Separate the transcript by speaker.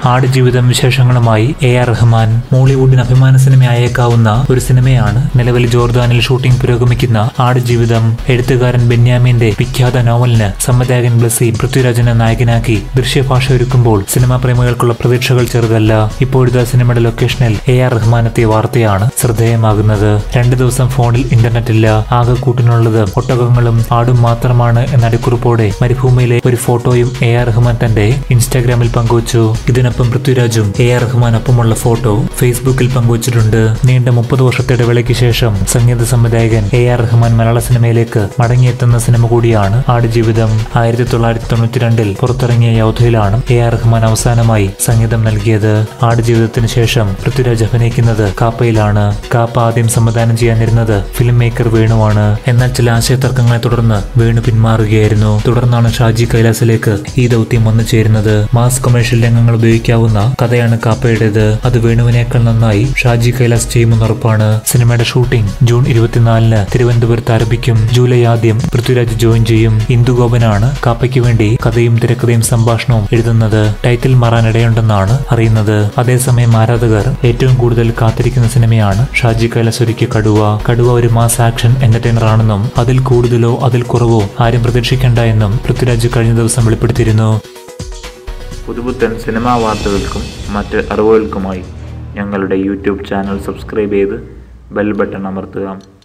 Speaker 1: ആടുജീവിതം വിശേഷങ്ങളുമായി A R Rahman മോളിവുഡിന് അഭിമാന സിനിമയായേക്കാവുന്ന ഒരു സിനിമയാണ് നിലവിൽ ജോർദാനിൽ ഷൂട്ടിംഗ് പുരോഗമിക്കുന്ന ആടുജീവിതം എഴുത്തുകാരൻ ബെന്യാമിന്റെ വിഖ്യാത നോവലിന് സംവിധായകൻ ബ്ലസി പൃഥ്വിരാജിനെ നായകനാക്കി ദൃശ്യഭാഷ ഒരുക്കുമ്പോൾ സിനിമാ പ്രേമികൾക്കുള്ള പ്രതീക്ഷകൾ ചെറുതല്ല ഇപ്പോഴത്തെ സിനിമയുടെ ലൊക്കേഷനിൽ എ ആർ റഹ്മാൻ എത്തിയ വാർത്തയാണ് ശ്രദ്ധേയമാകുന്നത് രണ്ടു ദിവസം ഫോണിൽ ഇന്റർനെറ്റ് ഇല്ല ആകെ കൂട്ടിനുള്ളത് ഒട്ടകങ്ങളും ആടും മാത്രമാണ് എന്ന അടിക്കുറിപ്പോടെ മരുഭൂമിയിലെ ഒരു ഫോട്ടോയും എ ആർ റഹ്മാൻ തന്റെ ഇൻസ്റ്റാഗ്രാമിൽ പങ്കുവച്ചു ഇതിനൊപ്പം പൃഥ്വിരാജും എ ആർ റഹ്മാനൊപ്പമുള്ള ഫോട്ടോ ഫേസ്ബുക്കിൽ പങ്കുവച്ചിട്ടുണ്ട് നീണ്ട മുപ്പത് വർഷത്തെ ഇടവേളയ്ക്ക് ശേഷം സംഗീത സംവിധായകൻ എ ആർ റഹ്മാൻ മലയാള സിനിമയിലേക്ക് മടങ്ങിയെത്തുന്ന സിനിമ കൂടിയാണ് ആടുജീവിതം ആയിരത്തി തൊള്ളായിരത്തി തൊണ്ണൂറ്റി രണ്ടിൽ പുറത്തിറങ്ങിയ യൗധയിലാണ് എ ആർ റഹ്മാൻ അവസാനമായി സംഗീതം നൽകിയത് ആടുജീവിതത്തിന് ശേഷം പൃഥ്വിരാജ് അഭിനയിക്കുന്നത് കാപ്പയിലാണ് കാപ്പ ആദ്യം സംവിധാനം ചെയ്യാനിരുന്നത് ഫിലിം മേക്കർ വേണുവാണ് എന്നാൽ ചില ആശയതർക്കങ്ങളെ തുടർന്ന് വേണു പിന്മാറുകയായിരുന്നു തുടർന്നാണ് ഷാജി കൈലാസിലേക്ക് ഈ ദൗത്യം വന്നു ചേരുന്നത് മാസ് കൊമേഴ്ഷ്യൽ രംഗങ്ങൾ ഉപയോഗിക്കാവുന്ന കഥയാണ് കാപ്പയുടേത് അത് വേണുവിനേക്കാൾ നന്നായി ഷാജി കൈലാസ് ചെയ്യുമെന്ന് ഉറപ്പാണ് സിനിമയുടെ ഷൂട്ടിംഗ് ജൂൺ ഇരുപത്തിനാലിന് തിരുവനന്തപുരത്ത് ആരംഭിക്കും ജൂലൈ ആദ്യം പൃഥ്വിരാജ് ജോയിൻ ചെയ്യും ഇന്ദുഗോപനാണ് കാപ്പയ്ക്ക് വേണ്ടി കഥയും തിരക്കഥയും സംഭാഷണവും എഴുതുന്നത് ടൈറ്റിൽ മാറാനിടയുണ്ടെന്നാണ് അറിയുന്നത് അതേസമയം ആരാധകർ ഏറ്റവും കൂടുതൽ കാത്തിരിക്കുന്ന സിനിമയാണ് ഷാജി കൈലാസ് ഒരുക്കിയ കടുവ കടുവ ഒരു മാസ് ആക്ഷൻ എന്റർടൈനർ ആണെന്നും അതിൽ കൂടുതലോ അതിൽ കുറവോ ആരും പ്രതീക്ഷിക്കേണ്ട എന്നും പൃഥ്വിരാജ് കഴിഞ്ഞ ദിവസം വെളിപ്പെടുത്തിയിരുന്നു
Speaker 2: പുതുപുത്തൻ സിനിമാ വാർത്തകൾക്കും മറ്റ് അറിവുകൾക്കുമായി ഞങ്ങളുടെ യൂട്യൂബ് ചാനൽ സബ്സ്ക്രൈബ് ചെയ്ത് ബെൽ ബട്ടൺ അമർത്തുക